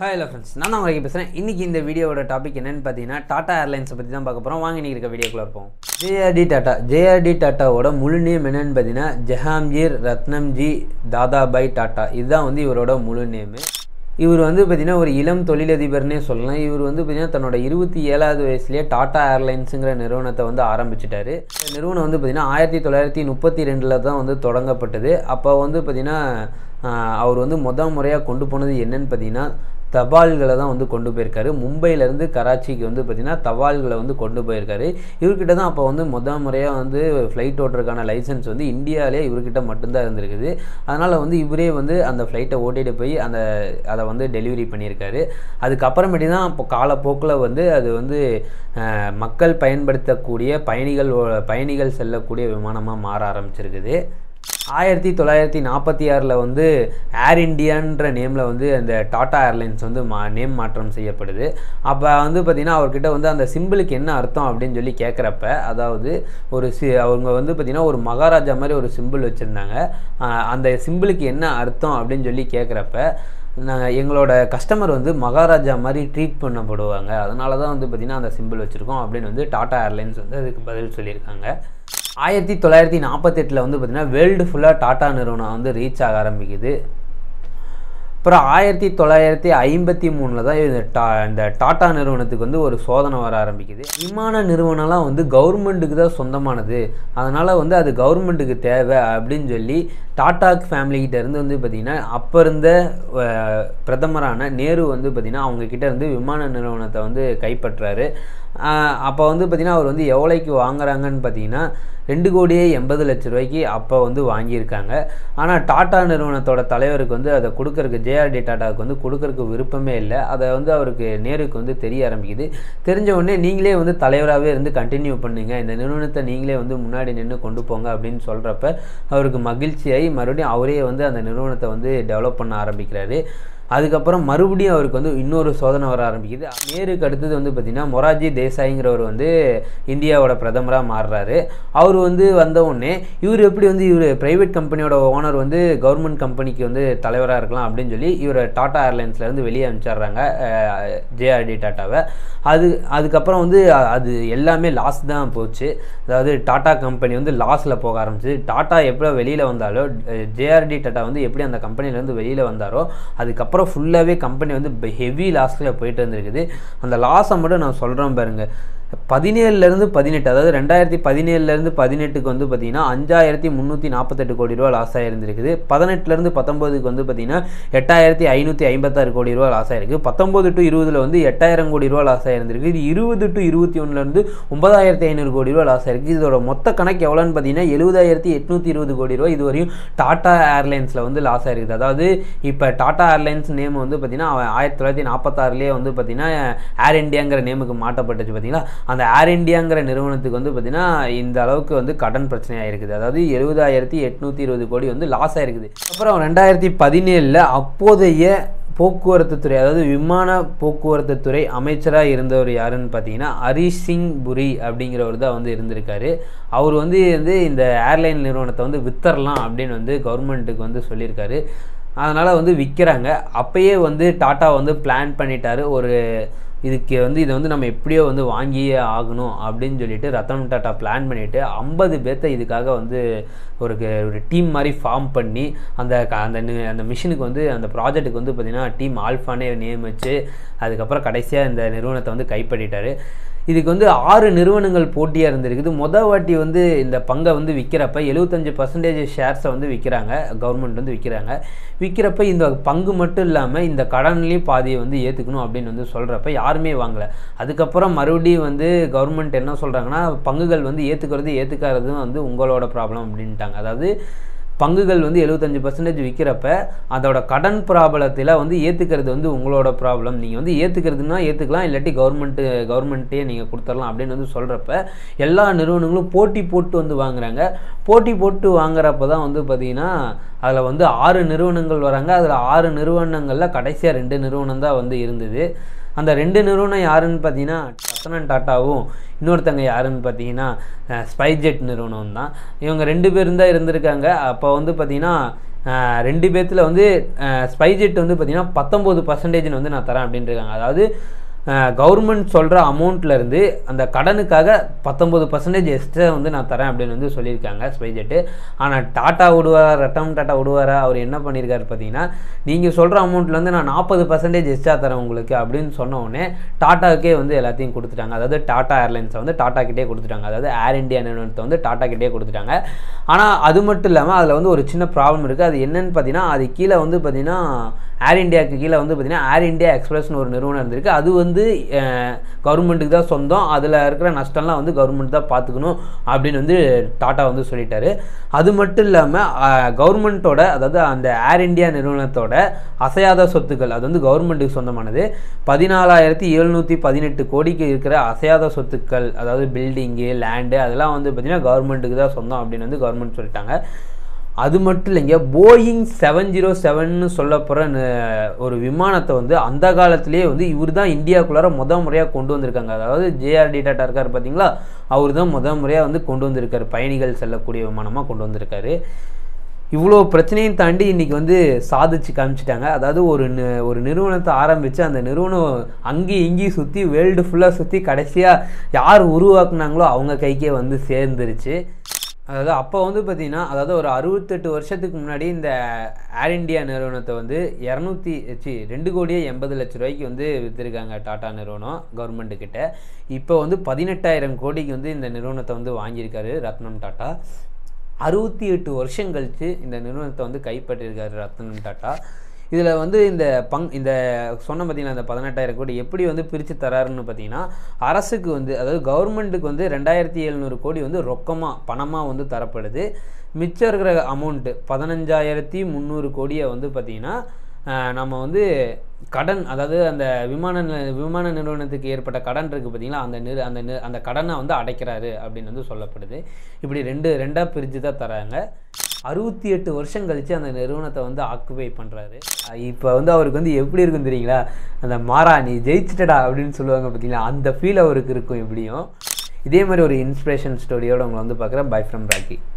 hi hello friends நான் தான் வரைக்கும் பேசுகிறேன் இன்றைக்கி இந்த வீடியோவோட டாபிக் என்னன்னு பார்த்தீங்கன்னா டாடா ஏர்லைன்ஸை பற்றி தான் பார்க்க போகிறோம் வாங்க இன்றைக்கி இருக்க வீடியோக்குள்ள இருப்போம் ஜேஆர்டி டாட்டா ஜேஆர்டி டாட்டாவோட முழு நேம் என்னன்னு பார்த்தீங்கன்னா ஜஹாங்கீர் ரத்னம்ஜி தாதாபாய் டாட்டா இதுதான் வந்து இவரோட முழு நேமு இவர் வந்து பார்த்திங்கன்னா ஒரு இளம் தொழிலதிபர்னே சொல்லலாம் இவர் வந்து பார்த்திங்கன்னா தன்னோட இருபத்தி ஏழாவது வயசுலேயே டாடா ஏர்லைன்ஸுங்கிற நிறுவனத்தை வந்து ஆரம்பிச்சிட்டாரு இந்த நிறுவனம் வந்து பார்த்திங்கன்னா ஆயிரத்தி தொள்ளாயிரத்தி முப்பத்தி ரெண்டில் தான் வந்து தொடங்கப்பட்டது அப்போ வந்து பார்த்திங்கன்னா ஆஹ், அவர் வந்து முத முறையாக கொண்டு போனது என்னன்னு பார்த்தீங்கன்னா தபால்களை தான் வந்து கொண்டு போயிருக்காரு மும்பையிலேருந்து கராச்சிக்கு வந்து பார்த்திங்கன்னா தபால்களை வந்து கொண்டு போயிருக்காரு இவர்கிட்ட தான் அப்போ வந்து முத முறையாக வந்து ஃப்ளைட் ஓட்டுறதுக்கான லைசன்ஸ் வந்து இந்தியாவிலே இவர்கிட்ட மட்டும்தான் இருந்திருக்குது அதனால் வந்து இவரே வந்து அந்த ஃப்ளைட்டை ஓட்டிகிட்டு போய் அந்த அதை வந்து டெலிவரி பண்ணியிருக்காரு அதுக்கப்புறமேட்டு தான் இப்போ காலப்போக்கில் வந்து அது வந்து அஹ், மக்கள் பயன்படுத்தக்கூடிய பயணிகள் ஓ- பயணிகள் செல்லக்கூடிய விமானமாக மாற ஆரம்பிச்சிருக்குது ஆயிரத்தி தொள்ளாயிரத்தி நாற்பத்தி ஆறில் வந்து ஏர் இந்தியான்ற நேமில் வந்து அந்த டாடா ஏர்லைன்ஸ் வந்து மா நேம் மாற்றம் செய்யப்படுது அப்போ வந்து பார்த்திங்கன்னா அவர்கிட்ட வந்து அந்த சிம்பிளுக்கு என்ன அர்த்தம் அப்படின்னு சொல்லி கேட்குறப்ப அதாவது ஒரு சி அவங்க வந்து பார்த்திங்கன்னா ஒரு மகாராஜா மாதிரி ஒரு சிம்பிள் வச்சுருந்தாங்க அந்த சிம்பிளுக்கு என்ன அர்த்தம் அப்படின்னு சொல்லி கேட்குறப்ப நாங்கள் எங்களோட கஸ்டமர் வந்து மகாராஜா மாதிரி ட்ரீட் பண்ணப்படுவாங்க அதனால தான் வந்து பார்த்திங்கன்னா அந்த சிம்பிள் வச்சுருக்கோம் அப்படின்னு வந்து டாடா ஏர்லைன்ஸ் வந்து அதுக்கு பதில் சொல்லியிருக்காங்க ஆயிரத்தி தொள்ளாயிரத்தி நாற்பத்தெட்டில் வந்து பார்த்திங்கன்னா வேர்ல்டு ஃபுல்லாக டாடா நிறுவனம் வந்து ரீச் ஆக ஆரம்பிக்குது அப்புறம் ஆயிரத்தி தொள்ளாயிரத்தி ஐம்பத்தி மூணில் தான் இந்த டா இந்த டாடா நிறுவனத்துக்கு வந்து ஒரு சோதனை வர ஆரம்பிக்குது விமான நிறுவனம்லாம் வந்து கவர்மெண்ட்டுக்கு தான் சொந்தமானது அதனால் வந்து அது கவர்மெண்ட்டுக்கு தேவை அப்படின்னு சொல்லி டாடா ஃபேமிலிக்கிட்ட இருந்து வந்து பார்த்திங்கன்னா அப்போ இருந்த அஹ், பிரதமரான நேரு வந்து பார்த்திங்கன்னா அவங்கக்கிட்ட இருந்து விமான நிறுவனத்தை வந்து கைப்பற்றாரு அப்போ வந்து பார்த்திங்கன்னா அவர் வந்து எவ்வளோக்கு வாங்குறாங்கன்னு பார்த்தீங்கன்னா ரெண்டு கோடியே எண்பது லட்ச ரூபாய்க்கு அப்போ வந்து வாங்கியிருக்காங்க ஆனால் டாடா நிறுவனத்தோட தலைவருக்கு வந்து அதை கொடுக்கறதுக்கு ஜேஆர்டி டாட்டாவுக்கு வந்து கொடுக்கறதுக்கு விருப்பமே இல்லை அதை வந்து அவருக்கு நேருக்கு வந்து தெரிய ஆரம்பிக்குது தெரிஞ்ச உடனே நீங்களே வந்து தலைவராகவே இருந்து கண்டினியூ பண்ணுங்க இந்த நிறுவனத்தை நீங்களே வந்து முன்னாடி நின்று கொண்டு போங்க அப்படின்னு சொல்கிறப்ப அவருக்கு மகிழ்ச்சியாகி மறுபடியும் அவரே வந்து அந்த நிறுவனத்தை வந்து டெவலப் பண்ண ஆரம்பிக்கிறாரு அதுக்கப்புறம் மறுபடியும் அவருக்கு வந்து இன்னொரு சோதனை வர ஆரம்பிக்குது நேருக்கு அடுத்தது வந்து பார்த்திங்கன்னா மொராஜி தேசாய்ங்கிறவர் வந்து இந்தியாவோட பிரதமராக மாறுறாரு அவர் வந்து வந்த உடனே இவர் எப்படி வந்து இவர் ப்ரைவேட் கம்பெனியோட ஓனர் வந்து கவர்மெண்ட் கம்பெனிக்கு வந்து தலைவராக இருக்கலாம் அப்படின்னு சொல்லி இவர் டாடா ஏர்லைன்ஸ்லேருந்து வெளியே அனுப்பிச்சிடுறாங்க ஜேஆர்டி டாட்டாவை அது அதுக்கப்புறம் வந்து அ- அது எல்லாமே லாஸ் தான் போச்சு அதாவது டாடா கம்பெனி வந்து லாஸில் போக ஆரம்பிச்சு டாட்டா எப்போ வெளியில் வந்தாலோ ஜேஆர்டி டாட்டா வந்து எப்படி அந்த கம்பெனிலேருந்து வெளியில் வந்தாரோ அதுக்கப்புறம் ஃபுல்லாகவே கம்பெனி வந்து ஹெவி லாஸில் போயிட்டு இருந்திருக்குது அந்த லாஸை மட்டும் நான் சொல்கிறேன் பாருங்க பதினேழுலேருந்து பதினெட்டு அதாவது ரெண்டாயிரத்தி பதினேழுலேருந்து பதினெட்டுக்கு வந்து பார்த்தீங்கன்னா அஞ்சாயிரத்தி முந்நூற்றி நாற்பத்தெட்டு கோடி ரூபா லாஸ் ஆகிருந்திருக்குது பதினெட்டுலேருந்து பத்தொம்போதுக்கு வந்து பார்த்தீங்கன்னா எட்டாயிரத்தி ஐநூற்றி ஐம்பத்தாறு கோடி ரூபா லாஸ் ஆயிருக்கு பத்தொம்போது டு இருபதில் வந்து எட்டாயிரம் கோடி ரூபா லாஸ் ஆயிருந்திருக்கு இது இருபது டு இருபத்தி ஒன்றுலேருந்து ஒன்பதாயிரத்தி ஐநூறு கோடி ரூபா லாஸ் ஆயிருக்கு இதோட மொத்த கணக்கு எவ்வளோன்னு பார்த்தீங்கன்னா எழுபதாயிரத்தி எட்நூற்றி இருபது கோடி ரூபா இது வரையும் டாடா ஏர்லைன்ஸில் வந்து லாஸ் ஆயிருக்குது அதாவது இப்போ டாடா ஏர்லைன்ஸ் நேம் வந்து பார்த்தீங்கன்னா அவன் ஆயிரத்தி தொள்ளாயிரத்தி நாற்பத்தாறுலேயே வந்து பார்த்தீங்கன்னா ஏர் இந்தியாங்கிற நேமுக்கு மாட்டப்பட்டுச்சு பார்த்தீங்களா அந்த ஏர் இந்தியாங்கிற நிறுவனத்துக்கு வந்து பார்த்தீங்கன்னா இந்த அளவுக்கு வந்து கடன் பிரச்சனையாக இருக்குது அதாவது எழுபதாயிரத்தி எட்நூற்றி இருபது கோடி வந்து லாஸ் ஆயிருக்குது அப்புறம் ரெண்டாயிரத்தி பதினேழில் அப்போதைய போக்குவரத்து துறை அதாவது விமான போக்குவரத்து துறை அமைச்சராக இருந்தவர் யாருன்னு பார்த்தீங்கன்னா ஹரிஷ் சிங் புரி அப்படிங்கிறவர் தான் வந்து இருந்திருக்காரு அவர் வந்து வந்து இந்த ஏர்லைன் நிறுவனத்தை வந்து வித்தரலாம் அப்படின்னு வந்து கவர்மெண்ட்டுக்கு வந்து சொல்லியிருக்காரு அதனால் வந்து விற்கிறாங்க அப்பயே வந்து டாட்டா வந்து பிளான் பண்ணிட்டாரு ஒரு இதுக்கு வந்து இதை வந்து நம்ம எப்படியோ வந்து வாங்கியே ஆகணும் அப்படின்னு சொல்லிட்டு ரத்தன் டாட்டா பிளான் பண்ணிவிட்டு ஐம்பது பேர்த்த இதுக்காக வந்து ஒரு க- ஒரு டீம் மாதிரி ஃபார்ம் பண்ணி அந்த க- அந்த நி- அந்த மிஷினுக்கு வந்து அந்த ப்ராஜெக்ட்டுக்கு வந்து பார்த்திங்கன்னா டீம் ஆல்ஃபானே நியமிச்சு அதுக்கப்புறம் கடைசியாக இந்த நிறுவனத்தை வந்து கைப்பற்றிட்டாரு இதுக்கு வந்து ஆறு நிறுவனங்கள் போட்டியாக இருந்திருக்குது மொதல் வாட்டி வந்து இந்த பங்கை வந்து விற்கிறப்ப எழுபத்தஞ்சு பர்சன்டேஜ் ஷேர்ஸை வந்து விற்கிறாங்க கவர்மெண்ட் வந்து விற்கிறாங்க விற்கிறப்ப இந்த பங்கு மட்டும் இல்லாமல் இந்த கடன்லேயும் பாதியை வந்து ஏற்றுக்கணும் அப்படின்னு வந்து சொல்கிறப்ப யாருமே வாங்கலை அதுக்கப்புறம் மறுபடியும் வந்து கவர்மெண்ட் என்ன சொல்கிறாங்கன்னா பங்குகள் வந்து ஏற்றுக்கிறது ஏற்றுக்காததும் வந்து உங்களோட ப்ராப்ளம் அப்படின்ட்டாங்க அதாவது பங்குகள் வந்து எழுபத்தஞ்சு பர்சன்டேஜ் விற்கிறப்ப அதோட கடன் ப்ராப்ளத்தில் வந்து ஏற்றுக்கிறது வந்து உங்களோட ப்ராப்ளம் நீங்கள் வந்து ஏற்றுக்கிறதுனா ஏற்றுக்கலாம் இல்லாட்டி கவர்மெண்ட்டு கவர்மெண்ட்டே நீங்கள் கொடுத்துடலாம் அப்படின்னு வந்து சொல்கிறப்ப எல்லா நிறுவனங்களும் போட்டி போட்டு வந்து வாங்குறாங்க போட்டி போட்டு வாங்குறப்ப தான் வந்து பார்த்திங்கன்னா அதில் வந்து ஆறு நிறுவனங்கள் வராங்க அதில் ஆறு நிறுவனங்களில் கடைசியாக ரெண்டு நிறுவனம் தான் வந்து இருந்தது அந்த ரெண்டு நிறுவனம் யாருன்னு பார்த்தீங்கன்னா ரத்தனன் டாட்டாவும் இன்னொருத்தங்க யாருன்னு பார்த்தீங்கன்னா ஸ்பைஜெட் நிறுவனம் தான் இவங்க ரெண்டு பேரும் தான் இருந்திருக்காங்க அப்போ வந்து பார்த்தீங்கன்னா ஆஹ் ரெண்டு பேர்த்தில் வந்து ஸ்பைஜெட் வந்து பார்த்தீங்கன்னா பத்தொம்போது பர்சன்டேஜ்னு வந்து நான் தரேன் அப்படின்னு இருக்காங்க அதாவது கவர்மெண்ட் சொல்கிற அமௌண்ட்லேருந்து அந்த கடனுக்காக பத்தொம்பது பர்சன்டேஜ் எக்ஸ்ட்ரா வந்து நான் தரேன் அப்படின்னு வந்து சொல்லியிருக்காங்க ஸ்பைஜெட்டு ஆனால் டாட்டா விடுவாரா ரட்டம் டாட்டா விடுவாரா அவர் என்ன பண்ணியிருக்காரு பார்த்தீங்கன்னா நீங்கள் சொல்கிற அமௌண்ட்லேருந்து நான் நாற்பது பர்சன்டேஜ் எக்ஸ்ட்ரா தரேன் உங்களுக்கு அப்படின்னு சொன்ன உடனே டாட்டாவுக்கே வந்து எல்லாத்தையும் கொடுத்துட்டாங்க அதாவது டாட்டா ஏர்லைன்ஸை வந்து டாட்டா கிட்டே கொடுத்துட்டாங்க அதாவது ஏர் இந்தியா நிறுவனத்தை வந்து டாட்டா கிட்டே கொடுத்துட்டாங்க ஆனால் அது மட்டும் இல்லாமல் அதில் வந்து ஒரு சின்ன ப்ராப்ளம் இருக்குது அது என்னன்னு பார்த்தீங்கன்னா அது கீழே வந்து பார்த்தீங்கன்னா ஏர் இந்தியாவுக்கு கீழே வந்து பார்த்தீங்கன்னா ஏர் இந்தியா எக்ஸ்பிரஸ்னு ஒரு நிறுவனம் இருந்திருக்கு அது வந்து கவர்மெண்ட்டுக்கு தான் சொந்தம் அதில் இருக்கிற நஷ்டம்லாம் வந்து கவர்மெண்ட் தான் பார்த்துக்கணும் அப்படின்னு வந்து டாட்டா வந்து சொல்லிட்டாரு அது மட்டும் இல்லாமல் கவர்மெண்ட்டோட அதாவது அந்த ஏர் இந்தியா நிறுவனத்தோட அசையாத சொத்துக்கள் அது வந்து கவர்மெண்ட்டுக்கு சொந்தமானது பதினாலாயிரத்தி எழுநூற்றி பதினெட்டு கோடிக்கு இருக்கிற அசையாத சொத்துக்கள் அதாவது பில்டிங்கு லேண்டு அதெல்லாம் வந்து பார்த்திங்கன்னா கவர்மெண்ட்டுக்கு தான் சொந்தம் அப்படின்னு வந்து கவர்மெண்ட் சொல்லிட்டாங்க அது மட்டும் இல்லைங்க போயிங் செவன் ஜீரோ செவன்னு சொல்ல போகிற ஒரு விமானத்தை வந்து அந்த காலத்திலேயே வந்து இவர் தான் இந்தியாவுக்குள்ளார முத முறையாக கொண்டு வந்திருக்காங்க அதாவது ஜேஆர்டி டாட்டா இருக்கார் பார்த்தீங்களா அவர் தான் முத முறையாக வந்து கொண்டு வந்திருக்காரு பயணிகள் செல்லக்கூடிய விமானமாக கொண்டு வந்திருக்காரு இவ்வளோ பிரச்சனையும் தாண்டி இன்றைக்கி வந்து சாதிச்சு காமிச்சிட்டாங்க அதாவது ஒரு நி- ஒரு நிறுவனத்தை ஆரம்பித்து அந்த நிறுவனம் அங்கேயும் இங்கேயும் சுற்றி வேர்ல்டு ஃபுல்லாக சுற்றி கடைசியாக யார் உருவாக்குனாங்களோ அவங்க கைக்கே வந்து சேர்ந்துருச்சு அதாவது அப்போ வந்து பார்த்திங்கன்னா அதாவது ஒரு அறுபத்தெட்டு வருஷத்துக்கு முன்னாடி இந்த ஏர் இந்தியா நிறுவனத்தை வந்து இரநூத்தி சி ரெண்டு கோடியே எண்பது லட்ச ரூபாய்க்கு வந்து விற்றுருக்காங்க டாடா நிறுவனம் கவர்மெண்ட்டு கிட்ட இப்போ வந்து பதினெட்டாயிரம் கோடிக்கு வந்து இந்த நிறுவனத்தை வந்து வாங்கியிருக்காரு ரத்னம் டாட்டா அறுபத்தி எட்டு வருஷம் கழித்து இந்த நிறுவனத்தை வந்து கைப்பற்றியிருக்காரு ரத்தன் டாட்டா இதில் வந்து இந்த பங் இந்த சொன்ன பார்த்தீங்கன்னா இந்த பதினெட்டாயிரம் கோடி எப்படி வந்து பிரித்து தராருன்னு பார்த்தீங்கன்னா அரசுக்கு வந்து அதாவது கவர்மெண்ட்டுக்கு வந்து ரெண்டாயிரத்தி எழுநூறு கோடி வந்து ரொக்கமாக பணமாக வந்து தரப்படுது மிச்சம் இருக்கிற அமௌண்ட்டு பதினஞ்சாயிரத்தி முந்நூறு கோடியை வந்து பார்த்திங்கன்னா ஆஹ் நம்ம வந்து கடன் அதாவது அந்த விமான நி- விமான நிறுவனத்துக்கு ஏற்பட்ட கடன் இருக்குது பார்த்தீங்களா அந்த நிறு அந்த நி- அந்த கடனை வந்து அடைக்கிறாரு அப்படின்னு வந்து சொல்லப்படுது இப்படி ரெண்டு ரெண்டாக பிரித்து தான் தராங்க அறுபத்தி எட்டு வருஷம் கழித்து அந்த நிறுவனத்தை வந்து ஆக்குபை பண்ணுறாரு இப்போ வந்து அவருக்கு வந்து எப்படி இருக்கும் தெரியுங்களா அந்த மாறா நீ ஜெயிச்சிட்டடா அப்படின்னு சொல்லுவாங்க பார்த்தீங்களா அந்த ஃபீல் அவருக்கு இருக்கும் எப்படியும் இதே மாதிரி ஒரு இன்ஸ்பிரேஷன் ஸ்டோரியோட உங்களை வந்து பார்க்குறேன் பை ஃப்ரம் ராக்கி